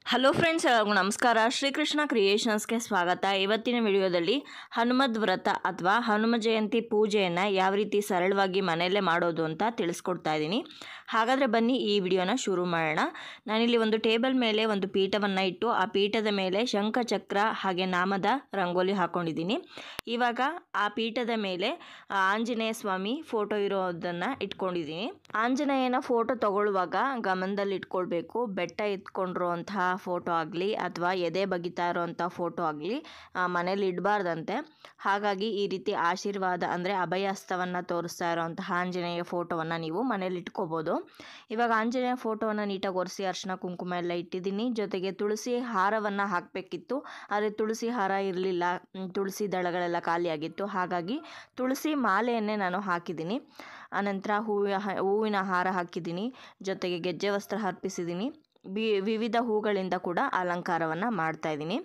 hello friends ಎಲ್ಲರಿಗೂ ನಮಸ್ಕಾರ ಶ್ರೀಕೃಷ್ಣ ಕ್ರಿಯೇಷನ್ಸ್ಗೆ ಸ್ವಾಗತ ಇವತ್ತಿನ ವಿಡಿಯೋದಲ್ಲಿ ಹನುಮದ್ ವ್ರತ ಅಥವಾ ಹನುಮ ಜಯಂತಿ ಪೂಜೆಯನ್ನು ಯಾವ ರೀತಿ ಸರಳವಾಗಿ ಮನೆಯಲ್ಲೇ ಮಾಡೋದು ಅಂತ ತಿಳಿಸ್ಕೊಡ್ತಾ ಇದ್ದೀನಿ ಹಾಗಾದರೆ ಬನ್ನಿ ಈ ವಿಡಿಯೋನ ಶುರು ಮಾಡೋಣ ನಾನಿಲ್ಲಿ ಒಂದು ಟೇಬಲ್ ಮೇಲೆ ಒಂದು ಪೀಠವನ್ನು ಇಟ್ಟು ಆ ಪೀಠದ ಮೇಲೆ ಶಂಖ ಚಕ್ರ ಹಾಗೆ ನಾಮದ ರಂಗೋಲಿ ಹಾಕ್ಕೊಂಡಿದ್ದೀನಿ ಇವಾಗ ಆ ಪೀಠದ ಮೇಲೆ ಆ, ಆಂಜನೇಯ ಸ್ವಾಮಿ ಫೋಟೋ ಇರೋದನ್ನು ಇಟ್ಕೊಂಡಿದ್ದೀನಿ ಆಂಜನೇಯನ ಫೋಟೋ ತಗೊಳ್ಳುವಾಗ ಗಮನದಲ್ಲಿ ಇಟ್ಕೊಳ್ಬೇಕು ಬೆಟ್ಟ ಎತ್ಕೊಂಡಿರುವಂತಹ ಫೋಟೋ ಆಗಲಿ ಅಥವಾ ಎದೆ ಬಗಿತಾ ಇರೋವಂಥ ಫೋಟೋ ಆಗಲಿ ಮನೇಲಿ ಇಡಬಾರ್ದಂತೆ ಹಾಗಾಗಿ ಈ ರೀತಿ ಆಶೀರ್ವಾದ ಅಂದರೆ ಅಭಯಹಸ್ತವನ್ನು ತೋರಿಸ್ತಾ ಇರೋವಂತಹ ಆಂಜನೇಯ ಫೋಟೋವನ್ನು ನೀವು ಮನೇಲಿ ಇಟ್ಕೋಬೋದು ಇವಾಗ ಆಂಜನೇಯ ಫೋಟೋವನ್ನು ನೀಟಾಗಿ ಒರೆಸಿ ಅರ್ಶಿನ ಕುಂಕುಮ ಎಲ್ಲ ಇಟ್ಟಿದ್ದೀನಿ ಜೊತೆಗೆ ತುಳಸಿ ಹಾರವನ್ನು ಹಾಕಬೇಕಿತ್ತು ಆದರೆ ತುಳಸಿ ಹಾರ ಇರಲಿಲ್ಲ ತುಳಸಿ ದಳಗಳೆಲ್ಲ ಖಾಲಿಯಾಗಿತ್ತು ಹಾಗಾಗಿ ತುಳಸಿ ಮಾಲೆಯನ್ನೇ ನಾನು ಹಾಕಿದ್ದೀನಿ ಆನಂತರ ಹೂವಿನ ಹೂವಿನ ಹಾರ ಹಾಕಿದ್ದೀನಿ ಜೊತೆಗೆ ಗೆಜ್ಜೆ ವಸ್ತ್ರ ಅರ್ಪಿಸಿದ್ದೀನಿ ಬಿ ವಿವಿಧ ಹೂಗಳಿಂದ ಕೂಡ ಅಲಂಕಾರವನ್ನು ಮಾಡ್ತಾ ಇದ್ದೀನಿ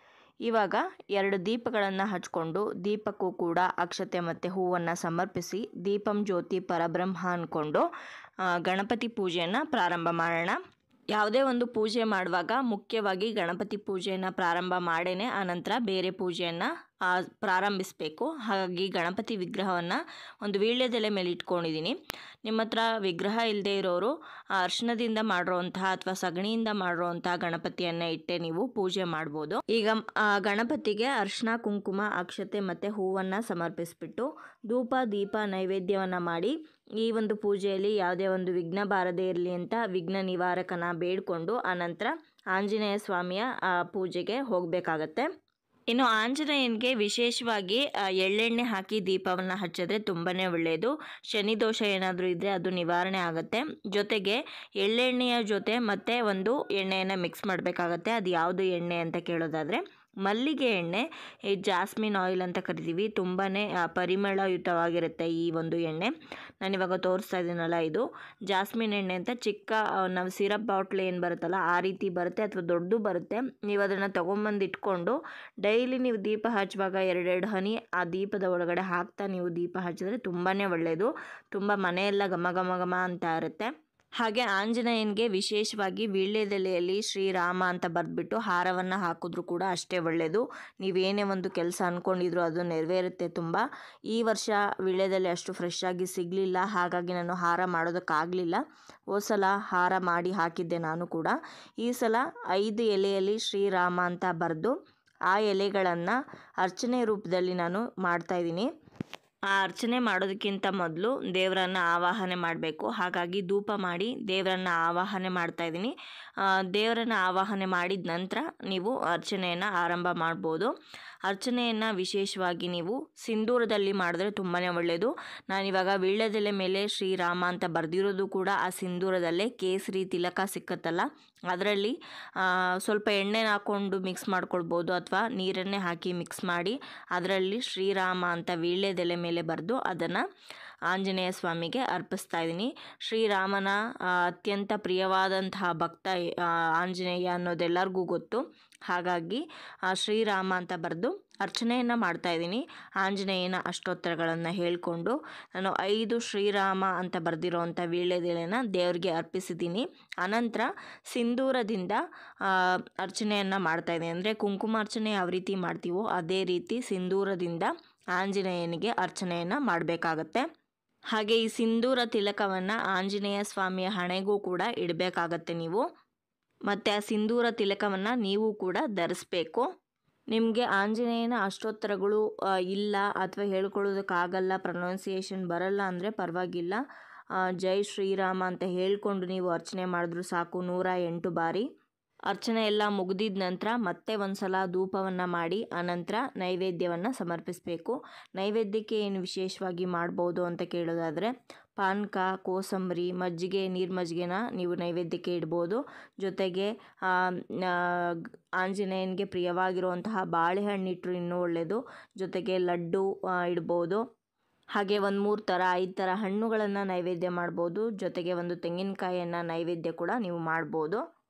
ಇವಾಗ ಎರಡು ದೀಪಗಳನ್ನು ಹಚ್ಕೊಂಡು ದೀಪಕ್ಕೂ ಕೂಡ ಅಕ್ಷತೆ ಮತ್ತು ಹೂವನ್ನು ಸಮರ್ಪಿಸಿ ದೀಪಂ ಜ್ಯೋತಿ ಪರಬ್ರಹ್ಮ ಅಂದ್ಕೊಂಡು ಆ, ಗಣಪತಿ ಪೂಜೆಯನ್ನು ಪ್ರಾರಂಭ ಮಾಡೋಣ ಯಾವುದೇ ಒಂದು ಪೂಜೆ ಮಾಡುವಾಗ ಮುಖ್ಯವಾಗಿ ಗಣಪತಿ ಪೂಜೆಯನ್ನು ಪ್ರಾರಂಭ ಮಾಡೇನೆ ಆನಂತರ ಬೇರೆ ಪೂಜೆಯನ್ನು ಪ್ರಾರಂಭಿಸಬೇಕು ಹಾಗಾಗಿ ಗಣಪತಿ ವಿಗ್ರಹವನ್ನು ಒಂದು ವೀಳ್ಯದೆಲೆ ಮೇಲೆ ಇಟ್ಕೊಂಡಿದ್ದೀನಿ ನಿಮ್ಮ ಹತ್ರ ವಿಗ್ರಹ ಇಲ್ಲದೆ ಇರೋರು ಆ ಅರ್ಶಿಣದಿಂದ ಮಾಡಿರೋಂತಹ ಅಥವಾ ಸಗಣಿಯಿಂದ ಮಾಡಿರೋಂತಹ ಗಣಪತಿಯನ್ನು ಇಟ್ಟೆ ನೀವು ಪೂಜೆ ಮಾಡ್ಬೋದು ಈಗ ಆ ಗಣಪತಿಗೆ ಅರ್ಶಿಣ ಕುಂಕುಮ ಅಕ್ಷತೆ ಮತ್ತು ಹೂವನ್ನು ಸಮರ್ಪಿಸ್ಬಿಟ್ಟು ಧೂಪ ದೀಪ ನೈವೇದ್ಯವನ್ನು ಮಾಡಿ ಈ ಒಂದು ಪೂಜೆಯಲ್ಲಿ ಯಾವುದೇ ಒಂದು ವಿಘ್ನ ಬಾರದೇ ಇರಲಿ ಅಂತ ವಿಘ್ನ ನಿವಾರಕನ ಬೇಡಿಕೊಂಡು ಆನಂತರ ಆಂಜನೇಯ ಸ್ವಾಮಿಯ ಆ, ಪೂಜೆಗೆ ಹೋಗಬೇಕಾಗತ್ತೆ ಇನ್ನು ಆಂಜನೇಯನಿಗೆ ವಿಶೇಷವಾಗಿ ಆ, ಎಳ್ಳೆಣ್ಣೆ ಹಾಕಿ ದೀಪವನ್ನು ಹಚ್ಚಿದ್ರೆ ತುಂಬಾ ಒಳ್ಳೆಯದು ಶನಿ ದೋಷ ಏನಾದರೂ ಇದ್ದರೆ ಅದು ನಿವಾರಣೆ ಆಗುತ್ತೆ ಜೊತೆಗೆ ಎಳ್ಳೆಣ್ಣೆಯ ಜೊತೆ ಮತ್ತೆ ಒಂದು ಎಣ್ಣೆಯನ್ನು ಮಿಕ್ಸ್ ಮಾಡಬೇಕಾಗತ್ತೆ ಅದು ಯಾವುದು ಎಣ್ಣೆ ಅಂತ ಕೇಳೋದಾದರೆ ಮಲ್ಲಿಗೆ ಎಣ್ಣೆ ಈ ಜಾಸ್ಮಿನ್ ಆಯಿಲ್ ಅಂತ ಕರಿತೀವಿ ತುಂಬಾ ಪರಿಮಳಯುತವಾಗಿರುತ್ತೆ ಈ ಒಂದು ಎಣ್ಣೆ ನಾನಿವಾಗ ತೋರಿಸ್ತಾ ಇದ್ದೀನಲ್ಲ ಇದು ಜಾಸ್ಮಿನ್ ಎಣ್ಣೆ ಅಂತ ಚಿಕ್ಕ ಆ, ನಾವು ಸಿರಪ್ ಬಾಟ್ಲ್ ಏನು ಬರುತ್ತಲ್ಲ ಆ ರೀತಿ ಬರುತ್ತೆ ಅಥವಾ ದೊಡ್ಡದು ಬರುತ್ತೆ ನೀವು ಅದನ್ನು ತೊಗೊಂಬಂದು ಇಟ್ಕೊಂಡು ಡೈಲಿ ನೀವು ದೀಪ ಹಚ್ಚುವಾಗ ಎರಡೆರಡು ಹನಿ ಆ ದೀಪದ ಒಳಗಡೆ ಹಾಕ್ತಾ ನೀವು ದೀಪ ಹಚ್ಚಿದ್ರೆ ತುಂಬಾ ಒಳ್ಳೆಯದು ತುಂಬ ಮನೆಯೆಲ್ಲ ಘಮ ಘಮ ಘಮ ಅಂತ ಇರುತ್ತೆ ಹಾಗೆ ಆಂಜನೇಯನಿಗೆ ವಿಶೇಷವಾಗಿ ವೀಳ್ಯದೆಲೆಯಲ್ಲಿ ಶ್ರೀರಾಮ ಅಂತ ಬರೆದ್ಬಿಟ್ಟು ಹಾರವನ್ನು ಹಾಕಿದ್ರು ಕೂಡ ಅಷ್ಟೇ ಒಳ್ಳೆಯದು ನೀವೇನೇ ಒಂದು ಕೆಲಸ ಅಂದ್ಕೊಂಡಿದ್ರು ಅದು ನೆರವೇರುತ್ತೆ ತುಂಬ ಈ ವರ್ಷ ವೀಳ್ಯದೆಲೆ ಅಷ್ಟು ಫ್ರೆಶ್ ಆಗಿ ಸಿಗಲಿಲ್ಲ ಹಾಗಾಗಿ ನಾನು ಹಾರ ಮಾಡೋದಕ್ಕಾಗಲಿಲ್ಲ ಹೋದ ಸಲ ಹಾರ ಮಾಡಿ ಹಾಕಿದ್ದೆ ನಾನು ಕೂಡ ಈ ಸಲ ಐದು ಎಲೆಯಲ್ಲಿ ಶ್ರೀರಾಮ ಅಂತ ಬರೆದು ಆ ಎಲೆಗಳನ್ನು ಅರ್ಚನೆ ರೂಪದಲ್ಲಿ ನಾನು ಮಾಡ್ತಾಯಿದ್ದೀನಿ ಆ ಅರ್ಚನೆ ಮಾಡೋದಕ್ಕಿಂತ ಮೊದಲು ದೇವರನ್ನು ಆವಾಹನೆ ಮಾಡಬೇಕು ಹಾಗಾಗಿ ಧೂಪ ಮಾಡಿ ದೇವರನ್ನು ಆವಾಹನೆ ಮಾಡ್ತಾ ಇದ್ದೀನಿ ದೇವರನ್ನು ಆವಾಹನೆ ಮಾಡಿದ ನಂತರ ನೀವು ಅರ್ಚನೆಯನ್ನು ಆರಂಭ ಮಾಡ್ಬೋದು ಅರ್ಚನೆಯನ್ನು ವಿಶೇಷವಾಗಿ ನೀವು ಸಿಂಧೂರದಲ್ಲಿ ಮಾಡಿದ್ರೆ ತುಂಬಾ ಒಳ್ಳೆಯದು ನಾನಿವಾಗ ವೀಳ್ಯದೆಲೆ ಮೇಲೆ ಶ್ರೀರಾಮ ಅಂತ ಬರೆದಿರೋದು ಕೂಡ ಆ ಸಿಂಧೂರದಲ್ಲೇ ಕೇಸರಿ ತಿಲಕ ಸಿಕ್ಕತ್ತಲ್ಲ ಅದರಲ್ಲಿ ಸ್ವಲ್ಪ ಎಣ್ಣೆನ ಹಾಕ್ಕೊಂಡು ಮಿಕ್ಸ್ ಮಾಡ್ಕೊಳ್ಬೋದು ಅಥವಾ ನೀರನ್ನೇ ಹಾಕಿ ಮಿಕ್ಸ್ ಮಾಡಿ ಅದರಲ್ಲಿ ಶ್ರೀರಾಮ ಅಂತ ವೀಳ್ಯದೆಲೆ ಮೇಲೆ ಬರೆದು ಅದನ್ನು ಆಂಜನೇಯ ಸ್ವಾಮಿಗೆ ಅರ್ಪಿಸ್ತಾ ಇದ್ದೀನಿ ಶ್ರೀರಾಮನ ಆ, ಅತ್ಯಂತ ಪ್ರಿಯವಾದಂತಹ ಭಕ್ತ ಆ, ಆಂಜನೇಯ ಅನ್ನೋದೆಲ್ಲರಿಗೂ ಗೊತ್ತು ಹಾಗಾಗಿ ಆ, ಶ್ರೀರಾಮ ಅಂತ ಬರೆದು ಅರ್ಚನೆಯನ್ನು ಮಾಡ್ತಾ ಇದ್ದೀನಿ ಆಂಜನೇಯನ ಅಷ್ಟೋತ್ತರಗಳನ್ನು ಹೇಳಿಕೊಂಡು ನಾನು ಐದು ಶ್ರೀರಾಮ ಅಂತ ಬರೆದಿರೋವಂಥ ವೀಳ್ಯದೆಲೆನ ದೇವರಿಗೆ ಅರ್ಪಿಸಿದ್ದೀನಿ ಅನಂತರ ಸಿಂಧೂರದಿಂದ ಆ, ಅರ್ಚನೆಯನ್ನು ಮಾಡ್ತಾ ಇದ್ದೀನಿ ಅಂದರೆ ಕುಂಕುಮಾರ್ಚನೆ ಯಾವ ರೀತಿ ಮಾಡ್ತೀವೋ ಅದೇ ರೀತಿ ಸಿಂಧೂರದಿಂದ ಆಂಜನೇಯನಿಗೆ ಅರ್ಚನೆಯನ್ನು ಮಾಡಬೇಕಾಗತ್ತೆ ಹಾಗೆ ಈ ಸಿಂಧೂರ ತಿಲಕವನ್ನು ಆಂಜನೇಯ ಸ್ವಾಮಿಯ ಹಣೆಗೂ ಕೂಡ ಇಡಬೇಕಾಗತ್ತೆ ನೀವು ಮತ್ತು ಆ ಸಿಂಧೂರ ತಿಲಕವನ್ನು ನೀವು ಕೂಡ ಧರಿಸ್ಬೇಕು ನಿಮಗೆ ಆಂಜನೇಯನ ಅಷ್ಟೋತ್ತರಗಳು ಆ, ಇಲ್ಲ ಅಥವಾ ಹೇಳ್ಕೊಳ್ಳೋದಕ್ಕಾಗಲ್ಲ ಪ್ರೊನೌನ್ಸಿಯೇಷನ್ ಬರಲ್ಲ ಅಂದರೆ ಪರವಾಗಿಲ್ಲ ಆ, ಜೈ ಶ್ರೀರಾಮ ಅಂತ ಹೇಳ್ಕೊಂಡು ನೀವು ಅರ್ಚನೆ ಮಾಡಿದ್ರು ಸಾಕು ನೂರ ಎಂಟು ಬಾರಿ ಅರ್ಚನೆ ಎಲ್ಲ ಮುಗಿದಿದ ನಂತರ ಮತ್ತೆ ಒಂದು ಸಲ ಧೂಪವನ್ನು ಮಾಡಿ ಆನಂತರ ನೈವೇದ್ಯವನ್ನು ಸಮರ್ಪಿಸಬೇಕು ನೈವೇದ್ಯಕ್ಕೆ ಏನು ವಿಶೇಷವಾಗಿ ಮಾಡ್ಬೋದು ಅಂತ ಕೇಳೋದಾದರೆ ಪಾನಕ ಕೋಸಂಬರಿ ಮಜ್ಜಿಗೆ ನೀರು ಮಜ್ಜಿಗೆನ ನೀವು ನೈವೇದ್ಯಕ್ಕೆ ಇಡ್ಬೋದು ಜೊತೆಗೆ ಆ, ಆ, ಆಂಜನೇಯನಿಗೆ ಪ್ರಿಯವಾಗಿರುವಂತಹ ಬಾಳೆಹಣ್ಣು ಇಟ್ಟರು ಇನ್ನೂ ಒಳ್ಳೆಯದು ಜೊತೆಗೆ ಲಡ್ಡು ಆ, ಇಡ್ಬೋದು ಹಾಗೆ ಒಂದು ಮೂರು ಥರ ಐದು ಥರ ಹಣ್ಣುಗಳನ್ನು ನೈವೇದ್ಯ ಮಾಡ್ಬೋದು ಜೊತೆಗೆ ಒಂದು ತೆಂಗಿನಕಾಯಿಯನ್ನು ನೈವೇದ್ಯ ಕೂಡ ನೀವು ಮಾಡ್ಬೋದು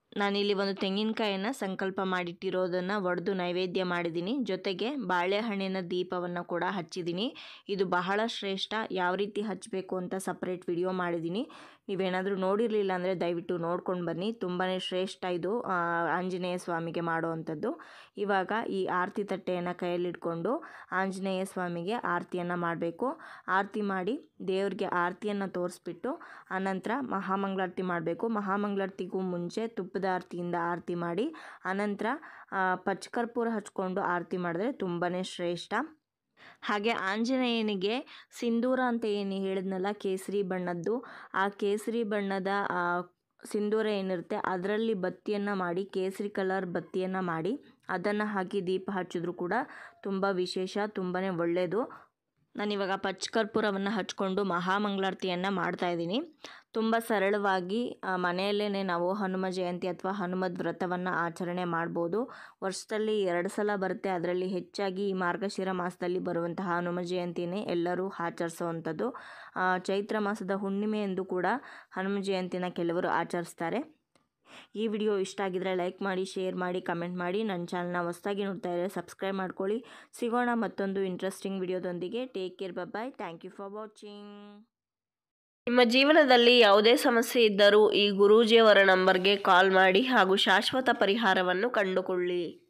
ನಾನಿಲ್ಲಿ ಒಂದು ತೆಂಗಿನಕಾಯಿಯನ್ನು ಸಂಕಲ್ಪ ಮಾಡಿಟ್ಟಿರೋದನ್ನು ಒಡೆದು ನೈವೇದ್ಯ ಮಾಡಿದ್ದೀನಿ ಜೊತೆಗೆ ಬಾಳೆಹಣ್ಣಿನ ದೀಪವನ್ನು ಕೂಡ ಹಚ್ಚಿದ್ದೀನಿ ಇದು ಬಹಳ ಶ್ರೇಷ್ಠ ಯಾವ ರೀತಿ ಹಚ್ಚಬೇಕು ಅಂತ ಸಪ್ರೇಟ್ ವಿಡಿಯೋ ಮಾಡಿದ್ದೀನಿ ನೀವೇನಾದರೂ ನೋಡಿರಲಿಲ್ಲ ಅಂದರೆ ದಯವಿಟ್ಟು ನೋಡ್ಕೊಂಡು ಬನ್ನಿ ತುಂಬಾ ಶ್ರೇಷ್ಠ ಇದು ಆ, ಆಂಜನೇಯ ಸ್ವಾಮಿಗೆ ಮಾಡುವಂಥದ್ದು ಇವಾಗ ಈ ಆರತಿ ತಟ್ಟೆಯನ್ನು ಕೈಯಲ್ಲಿಟ್ಕೊಂಡು ಆಂಜನೇಯ ಸ್ವಾಮಿಗೆ ಆರತಿಯನ್ನು ಮಾಡಬೇಕು ಆರತಿ ಮಾಡಿ ದೇವ್ರಿಗೆ ಆರತಿಯನ್ನು ತೋರಿಸ್ಬಿಟ್ಟು ಆನಂತರ ಮಹಾಮಂಗಳಾರತಿ ಮಾಡಬೇಕು ಮಹಾಮಂಗಳಾರತಿಗೂ ಮುಂಚೆ ತುಪ್ಪದ ಆರತಿಯಿಂದ ಆರತಿ ಮಾಡಿ ಆನಂತರ ಆ, ಪಚ್ಚಕರ್ಪೂರ ಹಚ್ಕೊಂಡು ಆರತಿ ಮಾಡಿದ್ರೆ ತುಂಬಾ ಶ್ರೇಷ್ಠ ಹಾಗೆ ಆಂಜನೇಯನಿಗೆ ಸಿಂಧೂರ ಅಂತ ಏನು ಹೇಳಿದ್ನಲ್ಲ ಕೇಸರಿ ಬಣ್ಣದ್ದು ಆ ಕೇಸರಿ ಬಣ್ಣದ ಆ, ಸಿಂಧೂರ ಏನಿರುತ್ತೆ ಅದರಲ್ಲಿ ಬತ್ತಿಯನ್ನು ಮಾಡಿ ಕೇಸರಿ ಕಲರ್ ಬತ್ತಿಯನ್ನು ಮಾಡಿ ಅದನ್ನು ಹಾಕಿ ದೀಪ ಹಚ್ಚಿದ್ರು ಕೂಡ ತುಂಬ ವಿಶೇಷ ತುಂಬಾ ಒಳ್ಳೆಯದು ನಾನಿವಾಗ ಪಚ್ಚಕರ್ಪೂರವನ್ನು ಹಚ್ಕೊಂಡು ಮಹಾಮಂಗಳಾರತಿಯನ್ನು ಮಾಡ್ತಾಯಿದ್ದೀನಿ ತುಂಬ ಸರಳವಾಗಿ ಆ, ಮನೆಯಲ್ಲೇ ನಾವು ಹನುಮ ಜಯಂತಿ ಅಥವಾ ಹನುಮದ್ ವ್ರತವನ್ನು ಆಚರಣೆ ಮಾಡ್ಬೋದು ವರ್ಷದಲ್ಲಿ ಎರಡು ಸಲ ಬರುತ್ತೆ ಅದರಲ್ಲಿ ಹೆಚ್ಚಾಗಿ ಈ ಮಾರ್ಗಶಿರ ಮಾಸದಲ್ಲಿ ಬರುವಂತಹ ಹನುಮ ಜಯಂತಿನೇ ಎಲ್ಲರೂ ಆಚರಿಸುವಂಥದ್ದು ಆ, ಚೈತ್ರ ಮಾಸದ ಹುಣ್ಣಿಮೆ ಎಂದು ಕೂಡ ಹನುಮ ಜಯಂತಿನ ಕೆಲವರು ಆಚರಿಸ್ತಾರೆ ಈ ವಿಡಿಯೋ ಇಷ್ಟ ಆಗಿದ್ರೆ ಲೈಕ್ ಮಾಡಿ ಶೇರ್ ಮಾಡಿ ಕಮೆಂಟ್ ಮಾಡಿ ನನ್ನ ಚಾನಲ್ನ ಹೊಸ್ದಾಗಿ ನೋಡ್ತಾ ಇದ್ದರೆ ಸಬ್ಸ್ಕ್ರೈಬ್ ಮಾಡ್ಕೊಳ್ಳಿ ಸಿಗೋಣ ಮತ್ತೊಂದು ಇಂಟ್ರೆಸ್ಟಿಂಗ್ ವಿಡಿಯೋದೊಂದಿಗೆ take care bye thank you for watching ನಿಮ್ಮ ಜೀವನದಲ್ಲಿ ಯಾವುದೇ ಸಮಸ್ಯೆ ಇದ್ದರೂ ಈ ಗುರೂಜಿಯವರ ನಂಬರ್ಗೆ ಕಾಲ್ ಮಾಡಿ ಹಾಗೂ ಶಾಶ್ವತ ಪರಿಹಾರವನ್ನು ಕಂಡುಕೊಳ್ಳಿ